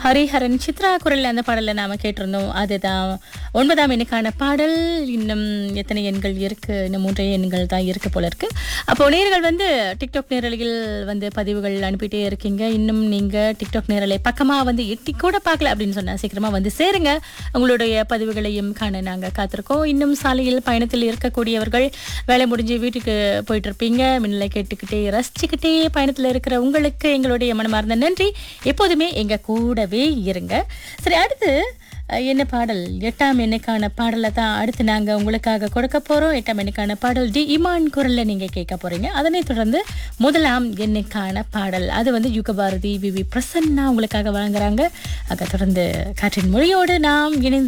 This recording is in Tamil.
ஹரிஹரன் சித்ரா குரல்ல அந்த பாடலை நாம கேட்டிருந்தோம் அதுதான் ஒன்பதாம் எண்ணுக்கான பாடல் இன்னும் எத்தனை எண்கள் இருக்கு இன்னும் மூன்றே எண்கள் தான் இருக்கு போல இருக்கு அப்போ நேர்கள் வந்து டிக்டாக் நேரலையில் வந்து பதிவுகள் அனுப்பிட்டே இருக்கீங்க இன்னும் நீங்க டிக்டாக் நேரலை பக்கமா வந்து எட்டி கூட பார்க்கல அப்படின்னு சொன்னா சீக்கிரமா வந்து சேருங்க உங்களுடைய பதிவுகளையும் காண நாங்க காத்திருக்கோம் இன்னும் சாலையில் பயணத்தில் இருக்கக்கூடியவர்கள் வேலை முடிஞ்சு வீட்டுக்கு போயிட்டு இருப்பீங்க மின்னலை கேட்டுக்கிட்டே ரசிச்சுக்கிட்டே பயணத்துல இருக்கிற உங்களுக்கு எங்களுடைய மனமார்ந்த நன்றி எப்போதுமே எங்க கூடவே இருங்க சரி அடுத்து அஹ், என்ன பாடல் எட்டாம் எண்ணுக்கான பாடலை தான் அடுத்து நாங்க உங்களுக்காக கொடுக்க போறோம் எட்டாம் எண்ணுக்கான பாடல் டி இமான் குரல்ல நீங்க கேட்க போறீங்க அதனைத் தொடர்ந்து முதலாம் எண்ணுக்கான பாடல் அது வந்து யுகபாரதி வி வி பிரசன்னா உங்களுக்காக வழங்குறாங்க அதை தொடர்ந்து காற்றின் மொழியோடு நாம் இணைந்து